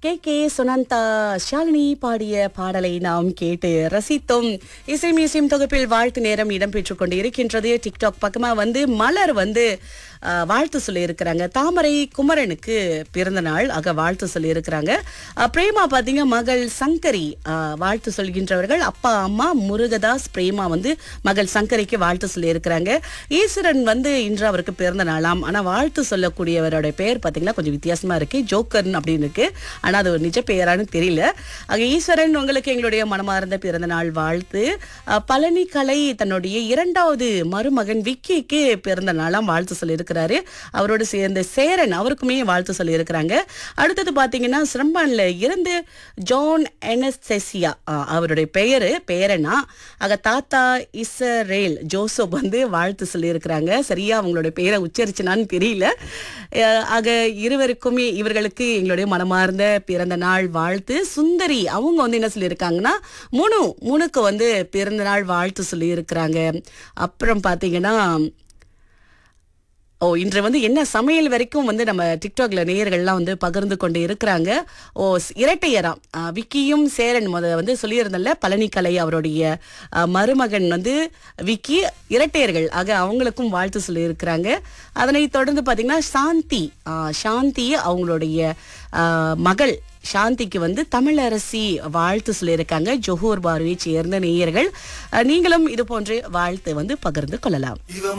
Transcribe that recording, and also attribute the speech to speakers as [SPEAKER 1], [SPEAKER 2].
[SPEAKER 1] K K Sunanda Shalini பாடிய பாடலை நாம் கேட்டு ரசித்தோம் இசை மியூசியம் தொகுப்பில் வாழ்த்து நேரம் இடம்பெற்றுக் கொண்டு இருக்கின்றது டிக்டாக் பக்கமா வந்து மலர் வந்து ஆ, வாழ்த்து சொல்லி இருக்கிறாங்க தாமரை குமரனுக்கு பிறந்த நாள் ஆக வாழ்த்து சொல்லி இருக்கிறாங்க பிரேமா பாத்தீங்க மகள் சங்கரி ஆ, வாழ்த்து சொல்கின்றவர்கள் அப்பா அம்மா முருகதாஸ் பிரேமா வந்து மகள் சங்கரிக்கு வாழ்த்து சொல்லி இருக்கிறாங்க ஈஸ்வரன் வந்து இன்று அவருக்கு பிறந்த நாளாம் ஆனா வாழ்த்து சொல்லக்கூடியவரோட பெயர் பாத்தீங்கன்னா கொஞ்சம் வித்தியாசமா இருக்கு ஜோக்கர்ன் அப்படின்னு இருக்கு ஆனா அது ஒரு நிஜ பெயரான்னு தெரியல ஆக ஈஸ்வரன் உங்களுக்கு எங்களுடைய மனமார்ந்த பிறந்த நாள் வாழ்த்து அஹ், பழனி கலை தன்னுடைய இரண்டாவது மருமகன் விக்கிக்கு பிறந்த நாளாம் வாழ்த்து சொல்லியிருக்கிறாரு அவரோடு சேர்ந்த சேரன் அவருக்குமே வாழ்த்து சொல்லியிருக்கிறாங்க அடுத்தது பாத்தீங்கன்னா சிரம்பான்ல இருந்து ஜான் எனஸ்தெசியா அஹ், அவருடைய பெயரு பேரனா ஆக தாத்தா இஸ்ரேல் ஜோசப் வந்து வாழ்த்து சொல்லியிருக்கிறாங்க சரியா அவங்களுடைய பெயரை உச்சரிச்சனான்னு தெரியல அஹ், ஆக இருவருக்குமே இவர்களுக்கு எங்களுடைய மனமார்ந்த பிறந்த நாள் வாழ்த்து சுந்தரி அவங்க வந்து என்ன சொல்லியிருக்காங்கன்னா முனு முனுக்கு வந்து பிறந்த நாள் வாழ்த்து சொல்லியிருக்கிறாங்க அப்புறம் பார்த்தீங்கன்னா ஓ இன்று வந்து என்ன சமையல் வரைக்கும் வந்து நம்ம டிக்டாக்ல நேயர்கள்லாம் வந்து பகிர்ந்து கொண்டு இருக்கிறாங்க ஓ ஸ்- இரட்டையராம் ஆ, விக்கியும் சேரன் முத வந்து சொல்லியிருந்தல பழனிக்கலை அவருடைய ஆ, மருமகன் வந்து விக்கி இரட்டையர்கள் ஆக அவங்களுக்கும் வாழ்த்து சொல்லியிருக்கிறாங்க அதனை தொடர்ந்து பார்த்தீங்கன்னா சாந்தி ஆ, சாந்தி அவங்களுடைய ஆ, மகள் சாந்திக்கு வந்து தமிழரசி வாழ்த்து சொல்லியிருக்காங்க ஜொஹூர் பார்வையை சேர்ந்த நேயர்கள் ஆ, நீங்களும் இது போன்று வாழ்த்து வந்து பகிர்ந்து கொள்ளலாம்